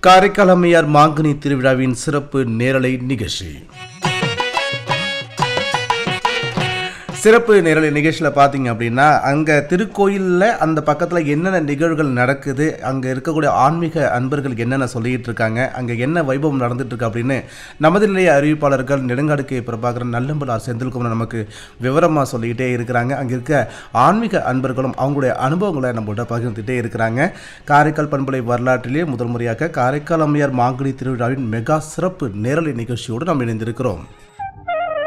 காரைக்கால் அம்மையார் மாங்கனி திருவிழாவின் சிறப்பு நேரலை நிகழ்ச்சி சிறப்பு நேரலை நிகழ்ச்சியில் பார்த்தீங்க அப்படின்னா அங்கே திருக்கோயிலில் அந்த பக்கத்தில் என்னென்ன நிகழ்வுகள் நடக்குது அங்கே இருக்கக்கூடிய ஆன்மீக அன்பர்கள் என்னென்ன சொல்லிட்டு இருக்காங்க அங்கே என்ன வைபவம் நடந்துட்டு இருக்கு அப்படின்னு நமது நிலைய அறிவிப்பாளர்கள் நெடுங்காடு கே பிரபாகரன் நல்லம்பலார் செந்தில்குமார் நமக்கு விவரமாக சொல்லிக்கிட்டே இருக்கிறாங்க அங்கே இருக்க ஆன்மீக அன்பர்களும் அவங்களுடைய அனுபவங்களை நம்மள்கிட்ட பகிர்ந்துட்டே இருக்கிறாங்க காரைக்கால் பண்பலை வரலாற்றிலே முதல் முறையாக காரைக்கால் அம்மையார் மாங்கனி திருவிழாவின் மெகா சிறப்பு நேரலை நிகழ்ச்சியோடு நாம் இணைந்திருக்கிறோம்